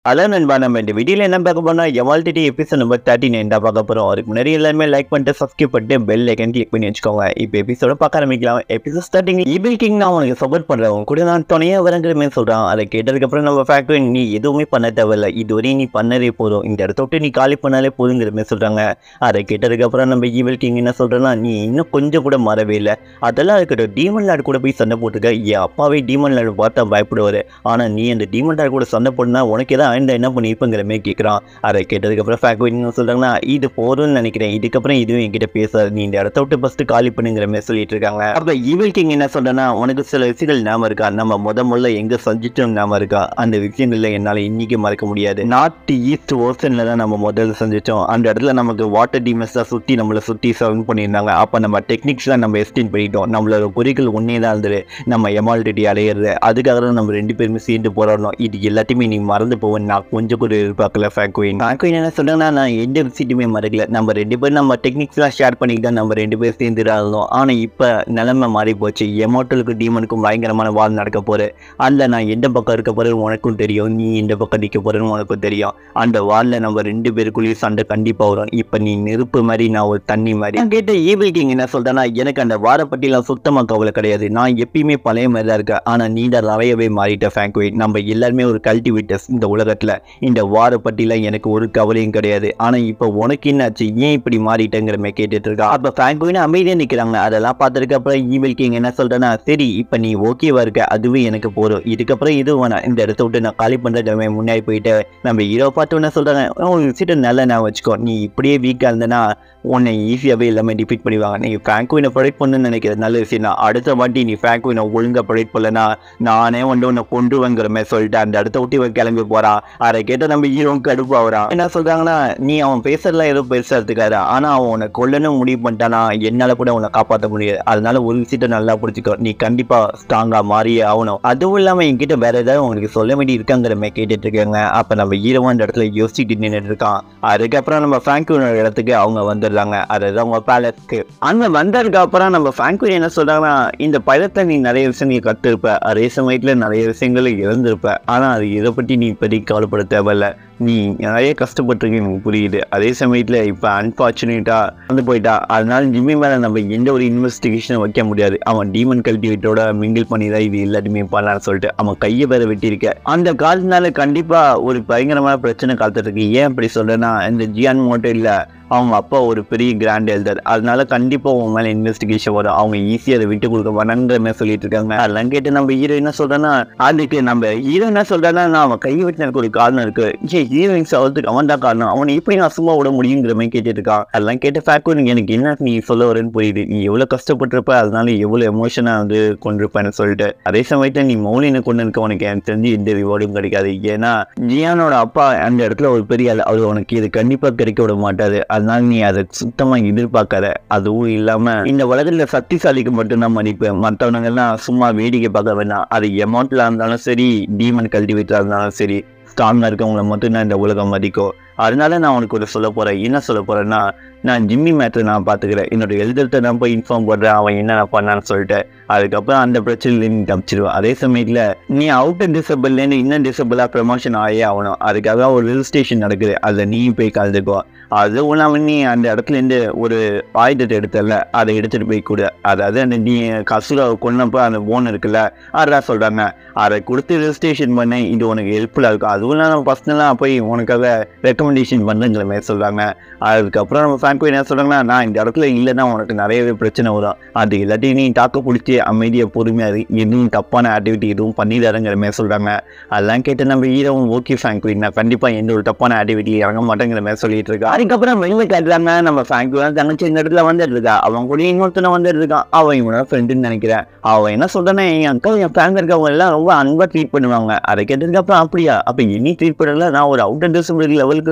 அதான் நண்பா நம்ம இந்த வீடியோல என்ன பார்க்க போனா எவால்டிட்டி எபிசோட் நம்பர் தேர்ட்டி நைன் தான் பார்க்க போறோம் அதுக்கு முன்னாடி எல்லாருமே லைக் பண்ணிட்டு சப்ஸ்கிரைப் பண்ணிட்டு பெல் ஐக்கன் கிளிக் பண்ணி வச்சுக்கோங்க இப்போ எபிசோட பார்க்க ஆரம்பிக்கலாம் எபிசோட் ஸ்டார்டிங் ஈபிள் கிங் நான் உனக்கு சப்போர்ட் பண்றவங்க கூட நான் துணையா வரங்கிற மாதிரி சொல்றான் அதை கேட்டதுக்கப்புறம் நம்ம ஃபேக்டரி நீ எதுவுமே பண்ண தேவையில்ல இதுவரையும் நீ பண்ணதே போதும் இந்த இடத்த விட்டு நீ காலி பண்ணாலே போதுங்கிற மாதிரி சொல்றாங்க அதை கேட்டதுக்கப்புறம் நம்ம ஈவில் கிங் என்ன சொல்றேன்னா நீ இன்னும் கொஞ்சம் கூட மாறவே இல்லை அதெல்லாம் இருக்கட்டும் டீமன் லார்டு கூட போய் சண்டை போட்டுக்க என் அப்பாவே டீமன் லார்டு பார்த்தா பயப்படுவார் ஆனால் நீ அந்த டீமன் லார்டு கூட சண்டை போட்டுனா உனக்கு எதாவது ஆயிருந்தா என்ன பண்ணியிருப்பங்கிற மாதிரி கேட்குறான் அதை கேட்டதுக்கப்புறம் ஃபேக்ட் என்ன சொல்கிறாங்கன்னா இது போதும்னு நினைக்கிறேன் இதுக்கப்புறம் இதுவும் என்கிட்ட பேசாது நீ இந்த இடத்த விட்டு ஃபஸ்ட்டு காலி பண்ணுங்கிற மாதிரி சொல்லிட்டு இருக்காங்க அப்போ ஈவில் கிங் என்ன சொல்கிறேன்னா உனக்கு சில விஷயங்கள் ஞாபகம் இருக்கா நம்ம முத முதல்ல எங்கே சந்திச்சோம் ஞாபகம் இருக்கா அந்த விஷயங்களில் என்னால் இன்னைக்கு மறக்க முடியாது நார்த் ஈஸ்ட் ஓசனில் தான் நம்ம முதல்ல சந்திச்சோம் அந்த இடத்துல நமக்கு வாட்டர் டீமஸ் தான் சுற்றி நம்மளை சுற்றி சர்வ் பண்ணியிருந்தாங்க அப்போ நம்ம டெக்னிக்ஸ் தான் நம்ம எக்ஸ்டெண்ட் பண்ணிட்டோம் நம்மளோட குறிக்கோள் ஒன்றே தான் இருந்தது நம்ம எமால்டிட்டி அடையிறது அதுக்காக தான் நம்ம ரெண்டு பேருமே சேர்ந்து போராடணும் இது எல்லாத்தையுமே நீ மறந்து போவேன் நான் கொஞ்சம் கூட எதிர்பார்க்கல ஃபேக்வின் ஃபேக்வின் என்ன சொல்றேன்னா நான் எந்த விஷயத்தையுமே மறக்கல நம்ம ரெண்டு பேரும் நம்ம டெக்னிக்ஸ்லாம் ஷேர் பண்ணிக்கிட்டு தான் நம்ம ரெண்டு பேரும் சேர்ந்து இருந்தோம் ஆனால் இப்போ நிலைமை மாறி போச்சு எமோட்டலுக்கும் டீமனுக்கும் பயங்கரமான வால் நடக்க போகுது அதில் நான் எந்த பக்கம் இருக்க போகிறேன்னு உனக்கும் தெரியும் நீ எந்த பக்கம் நிற்க போகிறேன்னு உனக்கும் தெரியும் அந்த வாலில் நம்ம ரெண்டு பேருக்குள்ளேயும் சண்டை கண்டிப்பாக வரும் இப்போ நீ நெருப்பு மாதிரி நான் ஒரு தண்ணி மாதிரி நான் கேட்ட ஈவில் கிங் என்ன சொல்றேன்னா எனக்கு அந்த வாரப்பட்டிலாம் சுத்தமாக கவலை கிடையாது நான் எப்பயுமே பழைய மாதிரி தான் இருக்கேன் ஆனால் நீ தான் நிறையவே மாறிட்ட ஃபேங்க்வே நம்ம எல்லாருமே ஒரு கல்டிவேட்டர்ஸ் இந்த உலகத்தில் இந்த வாரப்பட்டிலாம் எனக்கு ஒரு கவலையும் கிடையாது ஆனால் இப்போ உனக்கு என்னாச்சு ஏன் இப்படி மாறிட்டேங்கிற மாதிரி கேட்டுட்டு இருக்கா அப்போ ஃபேங்க்வின் அமைதியாக நிற்கிறாங்க அதெல்லாம் பார்த்ததுக்கு அப்புறம் ஈவில் கிங் என்ன சொல்றேன்னா சரி இப்போ நீ ஓகேவா இருக்க அதுவே எனக்கு போதும் இதுக்கப்புறம் இது வேணாம் இந்த இடத்த விட்டு நான் காலி பண்ணுறேன் முன்னாடி போயிட்டு நம்ம ஹீரோ பார்த்து என்ன சொல்கிறாங்க ஒரு விஷயத்த நல்லா நான் வச்சுக்கோ நீ இப்படியே வீக்காக இருந்தனா உன்னை ஈஸியாகவே எல்லாமே டிஃபீட் பண்ணிடுவாங்க நீ ஃப்ராங்க்வினை ப்ரொடெக்ட் பண்ணுன்னு நினைக்கிறது நல்ல விஷயம் தான் அடுத்த வாட்டி நீ ஃப்ராங்க்வினை ஒழுங்காக ப்ரொடெக்ட் பண்ணலனா நானே வந்து உன்னை கொண்டு வந்துற மாதிரி சொல்லிட்டு அந்த இடத்த விட்டு இவன் கிளம்பி போகிறான் அதை கேட்டால் நம்ம ஹீரோ கடுப்பு ஆகுறான் என்ன சொல்கிறாங்கன்னா நீ அவன் பேசுறதுலாம் ஏதோ பெருசாக எடுத்துக்காரு ஆனால் அவன் உன்னை கொல்லணும் முடிவு பண்ணிட்டானா என்னால் கூட உன்னை காப்பாற்ற முடியாது அதனால ஒரு விஷயத்த நல்லா பிடிச்சிக்கோ நீ கண்டிப்பாக ஸ்ட்ராங்காக மாறியே ஆகணும் அதுவும் இல்லாமல் என்கிட்ட வேற ஏதாவது உங்களுக்கு சொல்ல வேண்டி இருக்காங்கிற மாதிரி கேட்டுட்டு இருக்காங்க அப்போ நம்ம ஹீரோவும் அந்த இடத்துல யோசிச்சுட்டு நின்றுட்டு இருக்கான் அதுக்கப்புறம் நம்ம ஃப்ராங்க்வினோட இடத்துக்கு அவங்க வந்துடுறாங்க அதாவது அவங்க பேலஸ்க்கு அங்கே வந்ததுக்கு அப்புறம் நம்ம ஃப்ராங்க்வின் என்ன சொல்றாங்கன்னா இந்த பயணத்தை நீ நிறைய விஷயம் நீ கற்றுருப்ப அதே சமயத்தில் நிறைய விஷயங்களை இழந்திருப்ப ஆனால் அது இதை பற்றி நீ இப்போதைக்கு கவலைப்பட தேவையில்ல நீ நிறைய கஷ்டப்பட்டிருக்க எனக்கு புரியுது அதே சமயத்தில் இப்போ அன்ஃபார்ச்சுனேட்டாக வந்து போயிட்டா அதனால ஜிம்மி மேலே நம்ம எந்த ஒரு இன்வெஸ்டிகேஷனும் வைக்க முடியாது அவன் டீமன் கல்டிவேட்டோட மிங்கிள் பண்ணி தான் இது எல்லாத்தையுமே பண்ணலான்னு சொல்லிட்டு அவன் கையை வேற வெட்டியிருக்க அந்த காலத்தினால கண்டிப்பாக ஒரு பயங்கரமான பிரச்சனை காத்துட்டு இருக்கு ஏன் அப்படி சொல்றேன்னா இந்த ஜியான் மட்டும் இல்லை அவங்க அப்பா ஒரு பெரிய கிராண்ட் எல்டர் அதனால கண்டிப்பாக உன் மேலே இன்வெஸ்டிகேஷன் வரும் அவங்க ஈஸியாக அதை விட்டு கொடுக்க வேணாங்கிற மாதிரி சொல்லிட்டு இருக்காங்க அதெல்லாம் கேட்டு நம்ம ஹீரோ என்ன சொல்றேன்னா அதுக்கு நம்ம ஹீரோ என்ன சொல்றான்னா நான் அவன் கை வெட்டினதுக்கு ஒரு காரணம் இருக்கு ஏ ஹீரோயின்ஸ் ஆகிறதுக்கு அவன் தான் காரணம் அவனை எப்படி நான் சும்மா விட முடியுங்கிற மாதிரி கேட்டுட்டு இருக்கான் அதெல்லாம் கேட்ட ஃபேக்ட் எனக்கு என்ன நீ சொல்ல வரேன்னு புரியுது நீ எவ்வளோ கஷ்டப்பட்டிருப்ப அதனால எவ்வளோ எமோஷனாக வந்து கொண்டிருப்பேன்னு சொல்லிட்டு அதே சமயத்தில் நீ மௌலினை கொண்டு இருக்க உனக்கு எனக்கு தெரிஞ்சு எந்த ரிவார்டும் கிடைக்காது ஏன்னா ஜியானோட அப்பா அந்த இடத்துல ஒரு பெரிய ஆள் அவர் உனக்கு இது கண்டிப்பாக கிடைக்க விட மாட்டாரு அதனால நீ அதை சுத்தமாக எதிர்பார்க்காத அதுவும் இல்லாமல் இந்த உலகத்தில் சக்திசாலிக்கு மட்டும்தான் மதிப்பு மற்றவனுங்கெல்லாம் சும்மா வேடிக்கை பார்க்க வேண்டாம் அது எமௌண்ட்டில் இருந்தாலும் சரி டீமன் கல்டிவேட்டராக இருந்தாலும் சரி ஸ்ட்ராங்காக இருக்கவங்கள மட்டும்தான் இந்த உலகம் மதிக்கும் அதனால நான் உனக்கு ஒரு சொல்ல போகிறேன் என்ன சொல்ல போகிறேன்னா நான் ஜிம்மி மேட்ரை நான் பார்த்துக்கிறேன் என்னோட எழுதுறத நான் போய் இன்ஃபார்ம் பண்ணுறேன் அவன் என்னென்ன பண்ணான்னு சொல்லிட்டு அதுக்கப்புறம் அந்த பிரச்சனையில நீ தப்பிச்சிருவேன் அதே சமயத்தில் நீ அவுட்டர் டிசபிள்லேருந்து இன்னும் டிசபிளாக ப்ரமோஷன் ஆகே ஆகணும் அதுக்காக ஒரு ரிஜிஸ்ட்ரேஷன் நடக்குது அதில் நீ போய் கலந்துக்கோ அதுவும் இல்லாமல் நீ அந்த இடத்துலேருந்து ஒரு ஆயுதத்தை எடுத்தல அதை எடுத்துகிட்டு போய் கொடு அதாவது அந்த நீ கசுராவை கொன்னப்போ அந்த ஓன் இருக்குல்ல அதான் சொல்கிறாங்க அதை கொடுத்து ரெஜிஸ்ட்ரேஷன் பண்ண இது உனக்கு ஹெல்ப்ஃபுல்லாக இருக்கும் அதுவும் இல்லாமல் பர்சனலாக போய் உனக்காக ரெக்கமெண்டேஷன் பண்ணுங்கிற மாதிரி சொல்கிறாங்க அதுக்கப்புறம் நம்ம ஃபேன்கோ என்ன சொல்கிறாங்கன்னா நான் இந்த இடத்துல இல்லைன்னா உனக்கு நிறையவே பிரச்சனை வரும் அது எல்லாத்தையும் நீ தாக்க பிடிச்சி அமைதியாக பொறுமையாக இரு. எதுவும் தப்பான ஆக்டிவிட்டி எதுவும் பண்ணிடாதுங்கிற மாதிரி சொல்கிறாங்க அதெல்லாம் கேட்டு நம்ம ஹீரோவும் ஓகே ஃபேங்க்வி நான் கண்டிப்பாக எந்த ஒரு தப்பான ஆக்டிவிட்டி இறங்க மாட்டேங்கிற மாதிரி சொல்லிட்டு இருக்கா அதுக்கப்புறம் வெளியில் காட்டுறாங்க நம்ம ஃபேங்க்வி தான் தங்கச்சி இந்த இடத்துல வந்துட்டு இருக்கா அவன் கூட இன்னொருத்தனை வந்துட்டு இருக்கான் அவன் இவனோட ஃப்ரெண்டுன்னு நினைக்கிறேன் அவன் என்ன சொல்றான்னா என் அக்கா என் ஃபேமிலி இருக்கவங்க எல்லாம் ரொம்ப அன்பாக ட்ரீட் பண்ணுவாங்க அதை கேட்டதுக்கு அப்புறம் அப்படியா அப்போ இனி ட்ரீட் பண்ணல நான் ஒரு அவுட்டர் டிசபிலிட்டி லெவலுக்கு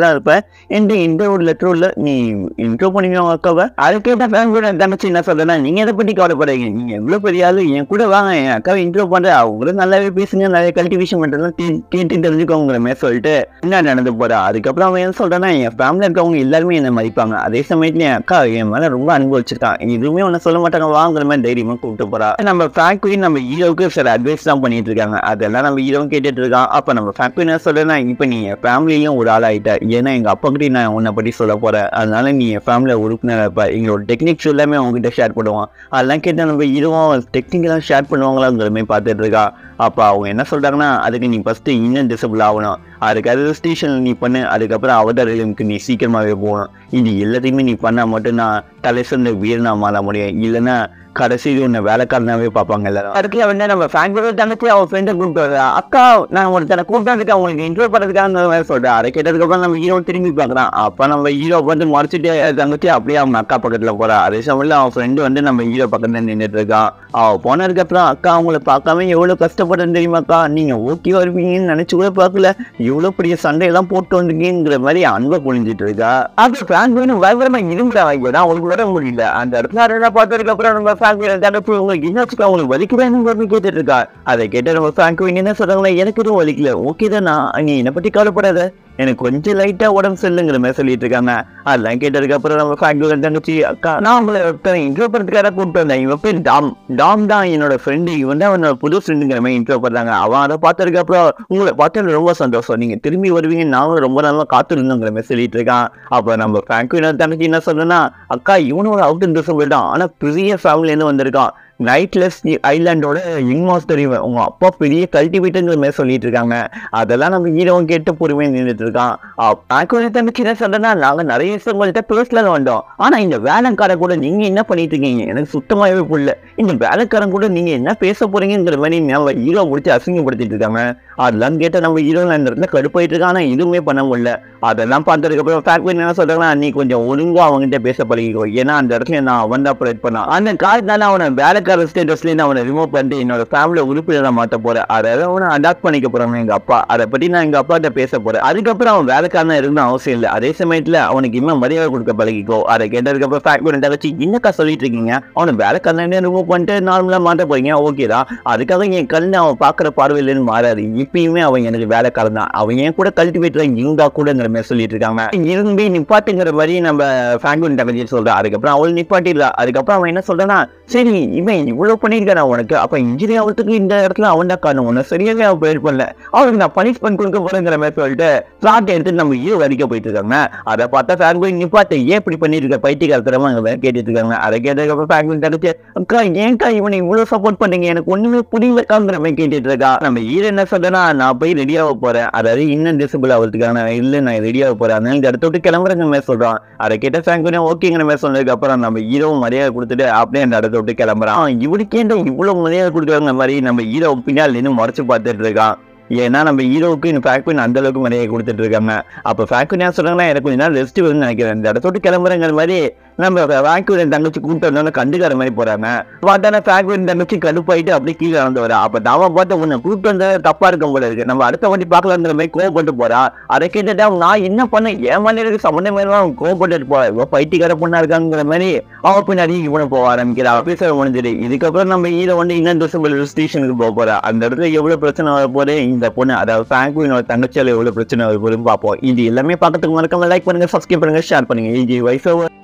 தான் இருப்ப என்கிட்ட எந்த ஒரு லெட்டரும் நீ இன்ட்ரோ பண்ணுவீங்க உங்க அக்காவை அதை கேட்ட ஃபேமிலியோட தங்கச்சி என்ன சொல்றேன்னா நீங்க எதை பத்தி கவலைப்படுறீங்க நீங்க எவ்வளவு பெரிய ஆளு என் கூட வாங்க என் அக்காவை இன்ட்ரோ பண்ற அவங்க நல்லாவே பேசுங்க நிறைய கல்டிவேஷன் பண்றதுலாம் கே- கேட்டு தெரிஞ்சுக்கோங்கிற மாதிரி சொல்லிட்டு என்ன நடந்து போறா அதுக்கப்புறம் அவன் என்ன சொல்றான்னா என் ஃபேமிலியில் இருக்கவங்க எல்லாருமே என்ன மதிப்பாங்க அதே சமயத்துல என் அக்கா என் மேல ரொம்ப அனுபவிச்சிருக்கான் எதுவுமே ஒன்னும் சொல்ல மாட்டாங்க வாங்குற மாதிரி தைரியமா கூப்பிட்டு போறா நம்ம ஃபேக்டரி நம்ம ஹீரோவுக்கு சில அட்வைஸ் தான் பண்ணிட்டு இருக்காங்க அதெல்லாம் நம்ம ஹீரோவும் கேட்டுட்டு இருக்கான் அப்ப நம்ம ஃபேக்டரி என்ன சொல்றேன்னா இப்ப நீ என் ஃபேமிலியும் ஒரு ஆளாயிட்ட ஏன்னா எங்க அப்பா கிட்ட நான் உன்னை பத்தி சொல்ல போறேன் அதனால நீ என் ஃபேமிலியில் உறுப்பினர் இருப்ப எங்களோட டெக்னிக்ஸ் எல்லாமே உங்ககிட்ட ஷேர் பண்ணுவான் அதெல்லாம் கேட்டு நம்ம ஹீரோவும் டெக்னிக்கெல்லாம் ஷேர் பண்ணுவாங்களாங்கிற மாதிரி பார்த்துட்டு இருக்கா அப்போ அவங்க என்ன சொல்றாங்கன்னா அதுக்கு நீ ஃபர்ஸ்ட் இன்னும் டிசபிள் ஆகணும் அதுக்கு அது ஸ்டேஷன் நீ பண்ணு அதுக்கப்புறம் அவதார் இலமுக்கு நீ சீக்கிரமாகவே போகணும் இது எல்லாத்தையுமே நீ பண்ணால் மட்டும்தான் தலை சிறந்த வீரனா மாற முடியும் இல்லைன்னா கடைசியில் உன்னை வேலைக்காரனாவே பார்ப்பாங்க எல்லாரும் அதுக்கு வந்து நம்ம ஃபேமிலியோட தங்கச்சி அவன் ஃப்ரெண்டை கூப்பிட்டு வரா அக்கா நான் ஒரு தடவை கூப்பிட்டு அவங்களுக்கு இன்ட்ரோ பண்ணுறதுக்காக மாதிரி சொல்கிறேன் அதை கேட்டதுக்கப்புறம் நம்ம ஹீரோ திரும்பி பார்க்குறான் அப்போ நம்ம ஹீரோ வந்து மறைச்சிட்டு தங்கச்சி அப்படியே அவங்க அக்கா பக்கத்தில் போறா அதே சமயத்தில் அவன் ஃப்ரெண்டு வந்து நம்ம ஹீரோ பக்கத்தில் நின்றுட்டு இருக்கான் அவள் போனதுக்கப்புறம் அக்கா அவங்கள பார்க்காம எவ்வளோ கஷ்டப்படுறேன்னு தெரியுமாக்கா நீங்கள் ஓகே வருவீங்கன்னு நினச்சி கூட பார்க்கல எவ்வளோ பெரிய சண்டையெல்லாம் போட்டு வந்தீங்கிற மாதிரி அன்பை புரிஞ்சிட்டு இருக்கா அது ஃபேன் பண்ணி பயங்கரமா இரும்புடா வாங்கினா அவங்களுக்கு வர முடியல அந்த இடத்துல அதெல்லாம் பார்த்ததுக்கு அப்புறம் நம்ம ஃபேன் தடுப்பு உங்களுக்கு என்னாச்சுக்கா உங்களுக்கு வலிக்கவே கேட்டுட்டு இருக்கா அதை கேட்டு நம்ம ஃபேன் என்ன சொல்றாங்களா எனக்கு எதுவும் வலிக்கல ஓகே தான் நீ என்னை பத்தி கவலைப்படாத எனக்கு கொஞ்சம் லைட்டா உடம்பு செல்லுங்கிற மாதிரி சொல்லிட்டு இருக்காங்க அதெல்லாம் கேட்டதுக்கு அப்புறம் நம்ம ஃபேக்டரி தங்கச்சி அக்கா நான் உங்களை இன்ட்ரோ பண்ணுறதுக்காக கூப்பிட்டு வந்தேன் இவன் பேர் டாம் டாம் தான் என்னோட ஃப்ரெண்டு இவன் தான் அவனோட புது ஃப்ரெண்டுங்கிற மாதிரி இன்ட்ரோ பண்ணாங்க அவன் அதை பார்த்ததுக்கு அப்புறம் உங்களை பார்த்தது ரொம்ப சந்தோஷம் நீங்க திரும்பி வருவீங்க நாங்களும் ரொம்ப நாளாக காத்திருந்தோங்கிற மாதிரி சொல்லிட்டு இருக்கான் அப்போ நம்ம ஃபேக்டரி தங்கச்சி என்ன சொல்றேன்னா அக்கா இவனோட அவுட் இன் போயிட்டான் ஆனா பெரிய ஃபேமிலியிலேருந்து வந்திருக்கான் நைட்லெஸ் ஐலாண்டோட யங் மாஸ்டர் இவன் உங்க அப்பா பெரிய கல்டிவேட்டர்ங்கிற மாதிரி சொல்லிட்டு இருக்காங்க அதெல்லாம் நம்ம ஹீரோவும் கேட்டு பொறுமையாக நின்றுட்டு இருக்கான் ஆக்குவரி தம்பி என்ன சொல்றேன்னா நாங்க நிறைய விஷயம் உங்கள்கிட்ட பேசல வந்தோம் ஆனா இந்த வேலைக்காரன் கூட நீங்க என்ன பண்ணிட்டு இருக்கீங்க எனக்கு சுத்தமாகவே புரியல இந்த வேலைக்காரன் கூட நீங்க என்ன பேச போறீங்கிற மாதிரி நம்ம ஹீரோ முடிச்சு அசிங்கப்படுத்திட்டு இருக்காங்க அதெல்லாம் கேட்ட நம்ம ஹீரோ அந்த இடத்துல கடுப்பாயிட்டு இருக்கான் ஆனா எதுவுமே பண்ண முடியல அதெல்லாம் பார்த்ததுக்கு அப்புறம் ஃபேக்டரி என்ன சொல்றாங்கன்னா நீ கொஞ்சம் ஒழுங்கா அவங்ககிட்ட பேச பழகிக்கோ ஏன்னா அந்த இடத்துல நான் அவன் தான் ஆப்ரேட் பண்ணான் அந்த காரணத்தால அவனை வேலைக்கார ஸ்டேட்டஸ்லேருந்து அவனை ரிமூவ் பண்ணிட்டு என்னோட ஃபேமிலி உறுப்பினரை மாற்ற போறேன் அதை அவனை அடாப்ட் பண்ணிக்க போறாங்க எங்க அப்பா அதை பத்தி நான் எங்க அப்பாட்ட பேச போறேன் அதுக்கப்புறம் அவன் வேலைக்காரனா இருந்த அவசியம் இல்லை அதே சமயத்துல அவனுக்கு இன்னும் மரியாதை கொடுக்க பழகிக்கோ அதை கேட்டதுக்கு அப்புறம் ஃபேக்டரி தங்கச்சி என்னக்கா சொல்லிட்டு இருக்கீங்க அவனை வேலைக்காரனே ரிமூவ் பண்ணிட்டு நார்மலா மாற்ற போறீங்க ஓகேடா அதுக்காக என் கண்ணு அவன் பாக்குற பார்வையிலேருந்து மாறாது இப்பயுமே அவன் எனக்கு வேலைக்காரன் தான் அவன் என் கூட கல்டிவேட்டர் இருந்தா கூடங்கிற மாதிரி சொல்லிட்டு இருக்காங்க இருந்து நிப்பாட்டுங்கிற மாதிரி நம்ம ஃபேங்குன் தங்கச்சி சொல்றா அதுக்கப்புறம் அவள் நிப்பாட்டிடல அதுக்கப்புறம் அவன் என்ன சொல்றான்னா சரி இவன் இவ்வளவு பண்ணியிருக்கான் உனக்கு அப்ப இன்ஜினியர் ஆகிறதுக்கு இந்த இடத்துல அவன் தான் காரணம் உன்னை சரியாவே அவன் பேர் பண்ணல அவனுக்கு நான் பனிஷ்மெண்ட் கொடுக்க போறேங்கிற மாதிரி சொல்லிட்டு பிளாட் எடுத்து நம்ம ஹீரோ வரைக்கும் போயிட்டு இருக்காங்க அதை பார்த்தா ஃபேங்குன் நிப்பாட்டு ஏன் இப்படி பண்ணிட்டு பைத்தியகாரத்தரமா அங்க வேற கேட்டுட்டு இருக்காங்க அதை கேட்டதுக்கப்புறம் ஃபேங்குன் தங்கச்சி அக்கா ஏன்க்கா இவனை இவ்வளவு சப்போர்ட் பண்ணீங்க எனக்கு ஒண்ணுமே புரியலக்காங்கிற மாதிரி கேட்டுட்டு இருக்கா நம்ம ஹீரோ என்ன சொல்றேன்னா நான் போய் ரெடியாக போறேன் அதாவது இன்னும் டிசபிள் ஆகிறதுக்காக நான் இல்லை நான் ரெடியாக போறேன் அதனால இந்த இடத்த விட்டு கிளம்புறங்க மாதிரி சொல்றான் அதை கேட்ட ஃபேங்குனே ஓகேங்கிற மாதிரி சொன்னதுக்கு அப்புறம் நம்ம ஹீரோவும் மரியாதை கொடுத்துட்டு அப்படியே அந்த இடத்த விட்டு கிளம்புறான் அவன் இவனுக்கு ஏன்டா இவ்வளவு மரியாதை கொடுக்குறாங்க மாதிரி நம்ம ஹீரோ பின்னால் நின்று முறைச்சு பார்த்துட்டு இருக்கான் ஏன்னா நம்ம ஹீரோவுக்கு இந்த ஃபேக்ட்ரி அந்த அளவுக்கு மரியாதை கொடுத்துட்டு இருக்காங்க அப்போ ஃபேக்ட்ரி என்ன சொல்றாங்கன்னா எனக்கு கொஞ்ச நாள் ரெஸ்ட் வரும்னு நினைக்கிறேன் இந்த இடத்த விட்டு கிளம்புறங்கிற மாதிரி நம்ம ஃபேக்ட்ரி தங்கச்சி கூப்பிட்டு வந்தோம்னா கண்டுக்கார மாதிரி போறாங்க பார்த்தா ஃபேக்ட்ரி தங்கச்சி கடுப்பாயிட்டு அப்படியே கீழே நடந்து வரா அப்போ அவன் பார்த்து உன்னை கூப்பிட்டு வந்தா தப்பா இருக்கும் போல இருக்கு நம்ம அடுத்த வண்டி பார்க்கலாங்கிற மாதிரி கோவப்பட்டு போறா அதை கேட்டுட்டு அவன் நான் என்ன பண்ண என் மண்ணிற்கு சம்மந்தம் அவன் கோவப்பட்டு போறா இவன் பைத்தியக்கார பொண்ணா இருக்காங்கிற மாதிரி அவன் பின்னாடி இவனை போக ஆரம்பிக்கிறா பேச முடிஞ்சிடு இதுக்கப்புறம் நம்ம ஹீரோ வந்து இன்னும் டிசம்பர் ஸ்டேஷனுக்கு போக போறா அந்த இடத்துல எவ்வளவு பிரச்சனை வர போது இந்த பொண்ணு அதாவது ஃபேங்க்வினோட தங்கச்சியால எவ்வளவு பிரச்சனை வர போகுதுன்னு பார்ப்போம் இது எல்லாமே பார்க்கறதுக்கு மறக்காம லைக் பண்ணுங்க சப்ஸ்கிரைப் பண்ணுங்க ஷேர் பண்ணுங்க இது வைஃபை